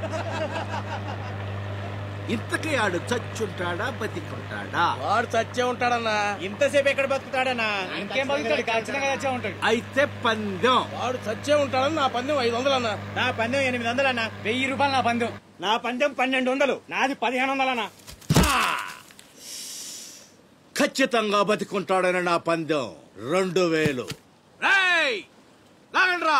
ఇంతకీ ఆడు చచ్చుంటాడా బతికుంటాడా వాడు చచ్చే ఉంటాడన్నా ఇంతసేపు ఎక్కడ బతుకుతాడన్నా ఇంకేం బతుకుతాడు ఖచ్చితంగా చచ్చే ఉంటాడు అయితే పందెం వాడు చచ్చే ఉంటాడని నా పందెం ఐదు వందలు అన్నా నా పందెం ఎనిమిది వందలు అన్న వెయ్యి రూపాయలు నా పందెం నా పందెం పన్నెండు వందలు నాది పదిహేను వందలు అన్న ఖచ్చితంగా బతికుంటాడని నా పందెం రెండు వేలు రేయ్! లాగండ్రా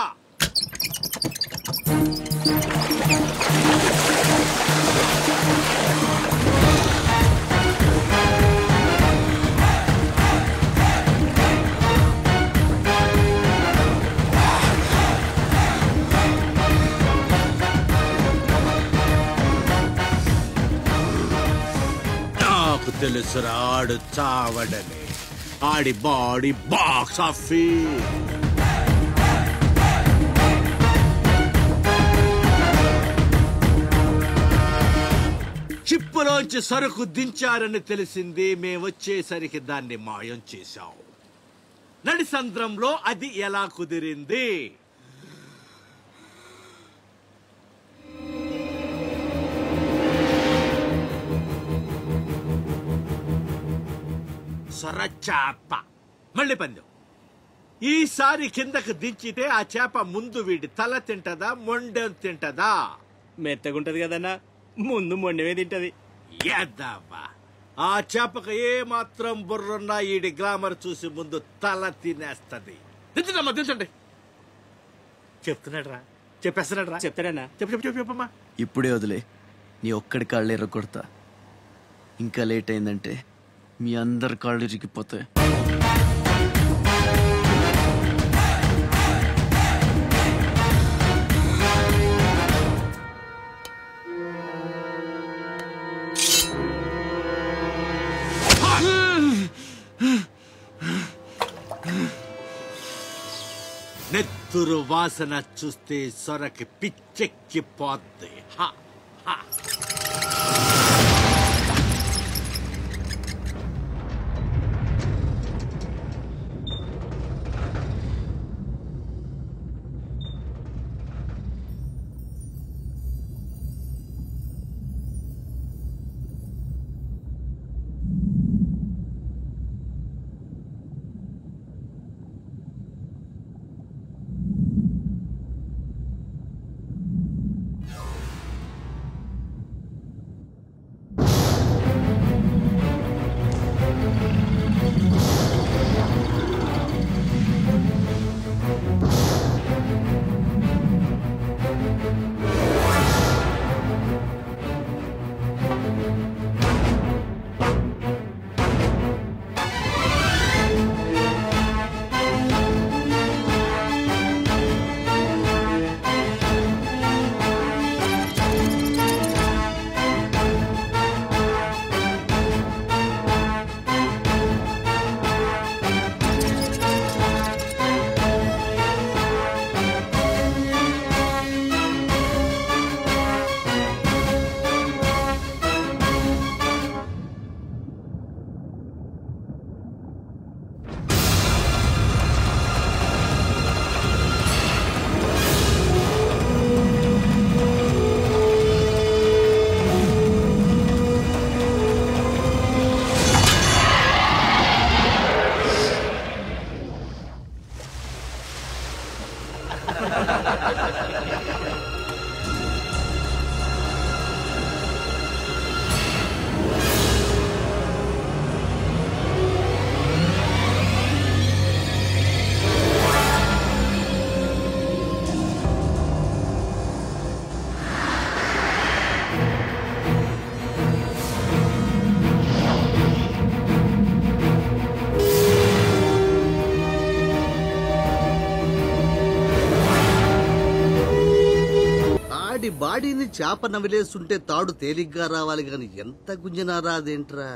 నాకు తెలుసురా ఆడు చావడని ఆడి బాడీ బాక్స్ ఆఫీస్ చిప్పులోంచి సరుకు దించారని తెలిసింది మేమొచ్చేసరికి దాన్ని మాయం చేశాం నడిసంద్రంలో అది ఎలా కుదిరింది సొరచాప మళ్ళీ పందెం ఈసారి కిందకు దించితే ఆ చేప ముందు వీడి తల తింటదా మొండెం తింటదా మెత్తగుంటది కదన్నా ముందు మొండమే తింటది ఎద్దవ్వా ఆ చేపకు ఏ మాత్రం బుర్రున్నా ఈడి గ్లామర్ చూసి ముందు తల తినేస్తది దించడమ్మా దించండి చెప్తున్నాడు రా చెప్పేస్తున్నాడు రా చెప్తాడన్నా చెప్పు చెప్పు చెప్పు చెప్పమ్మా ఇప్పుడే వదిలే నీ ఒక్కడి కాళ్ళు ఎర్రకొడతా ఇంకా లేట్ అయిందంటే మీ అందరి కాళ్ళు ఇరిగిపోతాయి నెత్తురు వాసన చూస్తే సొరకి పిచ్చెక్కిపోద్ది హ, హ. ఆడి బాడీని చేప నవిలేస్తుంటే తాడు తేలిగ్గా రావాలి గాని ఎంత గుంజినా రాదేంట్రా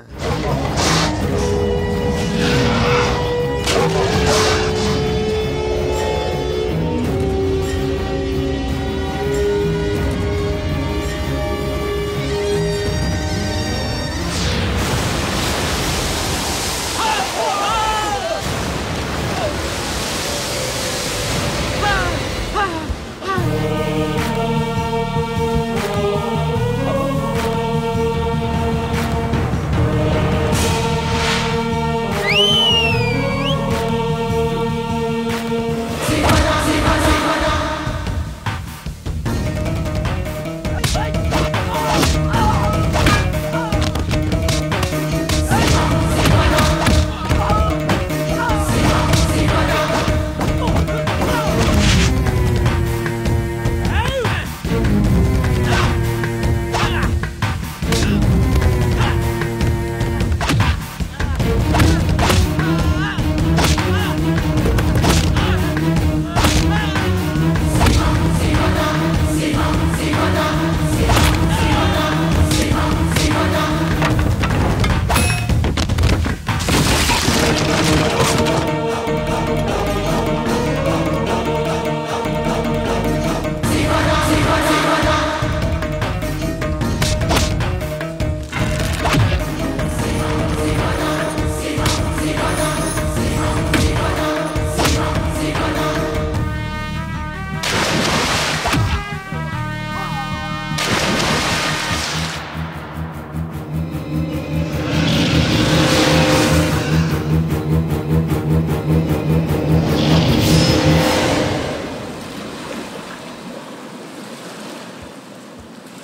ఆ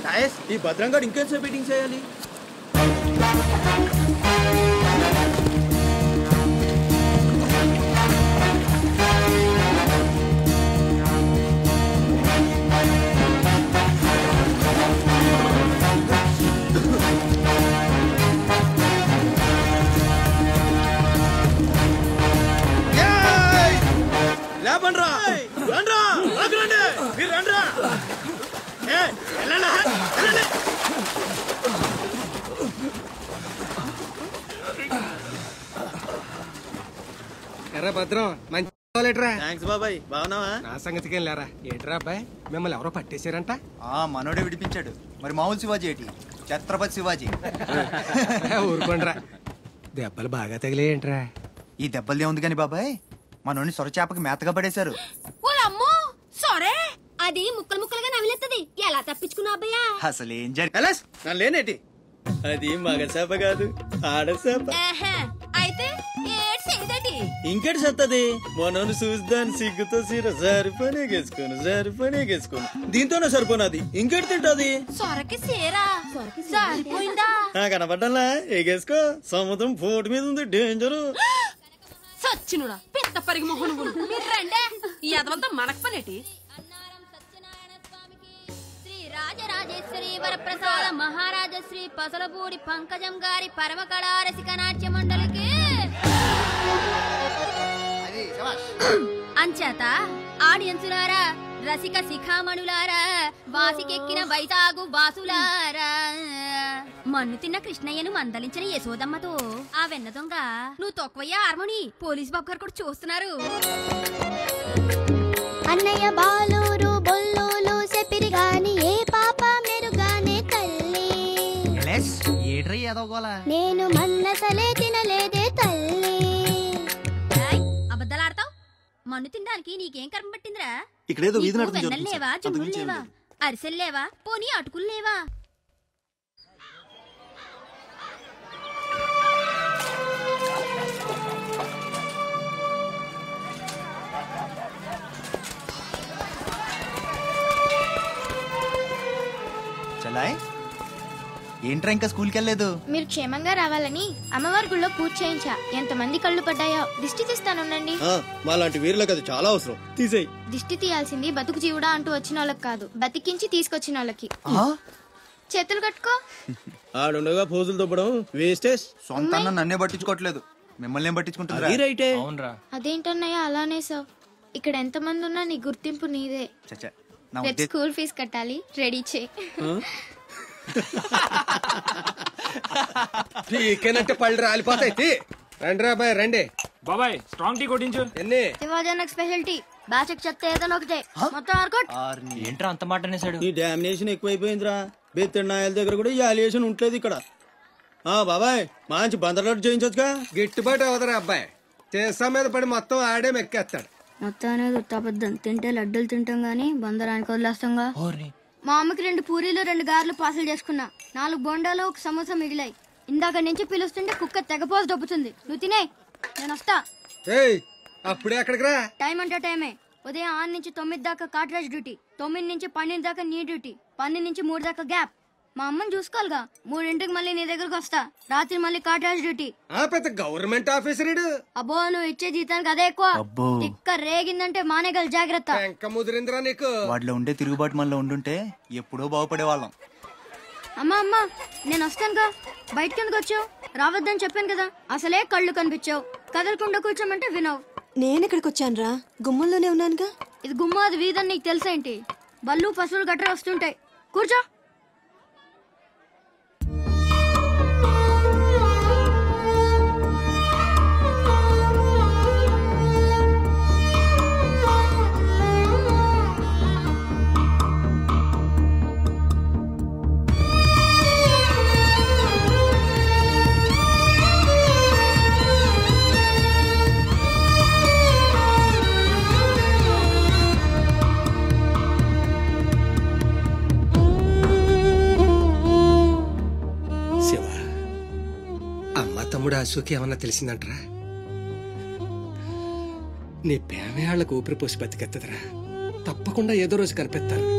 ఈ భద్రంగా ఇంకేం మీటింగ్ చేయాలి లేపండ్రా రండ్రా రాకురండి మీరు రండ్రా ఏ, వెళ్ళండి, వెళ్ళండి. ఎర్ర భద్రం మంచి లేట్రా థ్యాంక్స్ బాబాయ్ బాగున్నావా నా సంగతికేం లేరా ఏంట్రా అబ్బాయి మిమ్మల్ని ఎవరో పట్టేశారంట ఆ మనోడే విడిపించాడు మరి మామూలు శివాజీ ఏంటి ఛత్రపతి శివాజీ ఊరుకోండిరా దెబ్బలు బాగా తగిలేయంట్రా ఈ దెబ్బలదే ఉంది కానీ బాబాయ్ మనోని సొరచేపకి మేతగా పడేశారు ఓలమ్మో సరే అది ముక్కలు ముక్కలుగా నవిలేత్తది ఎలా తప్పించుకున్నా అబ్బయ్యా అసలు ఏం జరిగి ఎలాస్ నన్ను లేనేటి అది మగ చేప కాదు ఆడ చేప ఆహా, అయితే ఏడ్ చేయదటి ఇంకెటి సత్తది మనోని చూస్తాను సిగ్గుతో సీర సరిపోనే గేసుకోను సరిపోనే గేసుకోను దీంతోనే సరిపోనది ఇంకెటి తింటది సొరకి సేరా సరిపోయిందా ఆ కనపడ్డాలా ఎగేసుకో సముద్రం పోటు మీద ఉంది డేంజరు సచ్చినుడా పిత్త పరిగి మొహను మీరు రండే ఈ అదవంతా మనకు పనేటి శ్రీ రాజరాజేశ్వరి వరప్రసాద మహారాజ శ్రీ పసలపూడి పంకజం గారి పరమ కళా రసిక నాట్య మండలికి అంచేత ఆడియన్సులారా రసిక శిఖామణులారా వాసికెక్కిన వైజాగు వాసులారా మన్ను తిన్న కృష్ణయ్యను మందలించిన యశోదమ్మతో ఆ వెన్న దొంగ నువ్వు తొక్కవయ్యా హార్మోని పోలీస్ బాబు గారు కూడా చూస్తున్నారు అన్నయ్య బాలూరు బొల్లూలు చెప్పిరి గాని ఏ పాప మెరుగానే తల్లి ఏడ్రై ఏదోగోలా నేను మన్నసలే తినలేదే తల్లి ఏయ్, అబద్ధాలాడతావ్ మన్ను తినడానికి నీకేం కర్మ పట్టిందిరా ఇక్కడేదో వీధి నీకు నాటకం వెన్నెలు జరుగుతుంది లేవా సార్. జున్నులు అంతకుమించి ఏం లేవా అరిసెలు లేవా పోనీ అటుకులు లేవా చలాయ్ ఏంట్రా ఇంకా స్కూల్కి వెళ్ళలేదు మీరు క్షేమంగా రావాలని అమ్మవారి గుళ్ళో పూజ చేయించా ఎంతమంది కళ్ళు పడ్డాయో దిష్టి తీస్తానుండండి మాలాంటి వీరులకు అది చాలా అవసరం తీసేయి దిష్టి తీయాల్సింది బతుకు జీవుడా అంటూ వచ్చిన వాళ్ళకి కాదు బతికించి తీసుకొచ్చిన వాళ్ళకి ఆ? చేతులు కట్టుకో ఆడుండగా పోజులు దొబ్బడం వేస్టేజ్ సొంత అన్న నన్నే పట్టించుకోవట్లేదు మిమ్మల్ని ఏం పట్టించుకుంటుందిరా రైటే అదేంటన్నయ్య అలానే సార్ ఇక్కడ ఎంతమంది ఉన్నా నీ గుర్తింపు నీదే చచ్చా నా రేపు ఉద్దేశం స్కూల్ ఫీజు కట్టాలి రెడీ చే పీకేనంటే పళ్ళు రాలిపోతాయి తీ. రండి అబ్బాయి రండి బాబాయ్ స్ట్రాంగ్ టీ కొట్టించు ఎన్ని శివాజనకు స్పెషాలిటీ బ్యాచ్ చెప్తే ఏదైనా ఒకటే మొత్తం ఆర్కోట్ ఆర్ని. ఏంట్రా అంత మాట అనేసాడు ఈ డామినేషన్ ఎక్కువైపోయిందిరా బెత్తడి నాయల దగ్గర కూడా ఈ అలియేషన్ ఉంటలేదు ఇక్కడ ఆ బాబాయ్ మంచి బందర్లాట్ చేయించొచ్చుగా గిట్టుబాటు అవదరా అబ్బాయి చేసా మీద పడి మొత్తం ఆడే మెక్కేస్తాడు మొత్తం అనేది ఉత్తాబద్ధం తింటే లడ్డూలు తింటాం గానీ బందరానికి వదిలేస్తాంగా మా అమ్మకి రెండు పూరీలు రెండు గారెలు పార్సల్ చేసుకున్నా నాలుగు బొండాలు ఒక సమోసా మిగిలాయి ఇందాక నుంచి పిలుస్తుంటే కుక్క తెగపోసి దొబ్బుతుంది నువ్వు తినే నేను వస్తా ఏయ్ అప్పుడే అక్కడికి రా టైం అంటే టైమే ఉదయం ఆరు నుంచి తొమ్మిది దాకా కాట్రాజ్ డ్యూటీ తొమ్మిది నుంచి పన్నెండు దాకా నీ డ్యూటీ పన్నెండు నుంచి మూడు దాకా గ్యాప్ మా అమ్మని చూసుకోవాలిగా మూడింటికి మళ్ళీ నీ దగ్గరకు వస్తా రాత్రి మళ్ళీ కాట్రాజ్ డ్యూటీ ఆ పెద్ద గవర్నమెంట్ ఆఫీసర్ ఇడు అబ్బో నువ్వు ఇచ్చే జీతానికి అదే ఎక్కువ అబ్బో. తిక్క రేగిందంటే మానేగల జాగ్రత్త వెంక ముదిరిందిరా నీకు వాటిలో ఉండే తిరుగుబాటు మనలో ఉండుంటే ఎప్పుడో బాగుపడే వాళ్ళం అమ్మా అమ్మా నేను వస్తానుగా బయటికి ఎందుకు వచ్చావు రావద్దని చెప్పాను కదా అసలే కళ్ళు కనిపించావు కదలకుండా కూర్చోమంటే వినవు నేను ఇక్కడికి వచ్చానురా గుమ్మంలోనే ఉన్నానుగా ఇది గుమ్మ అది వీధని నీకు తెలుసేంటి బళ్ళు పశువులు గట్రా వస్తుంటాయి కూర్చో శివ అమ్మ తమ్ముడు అశోక్ ఏమన్నా తెలిసిందంటరా నీ పేమేళ్లకు ఊపిరి పోసి బతికెత్తదరా తప్పకుండా ఏదో రోజు కనిపెత్తారు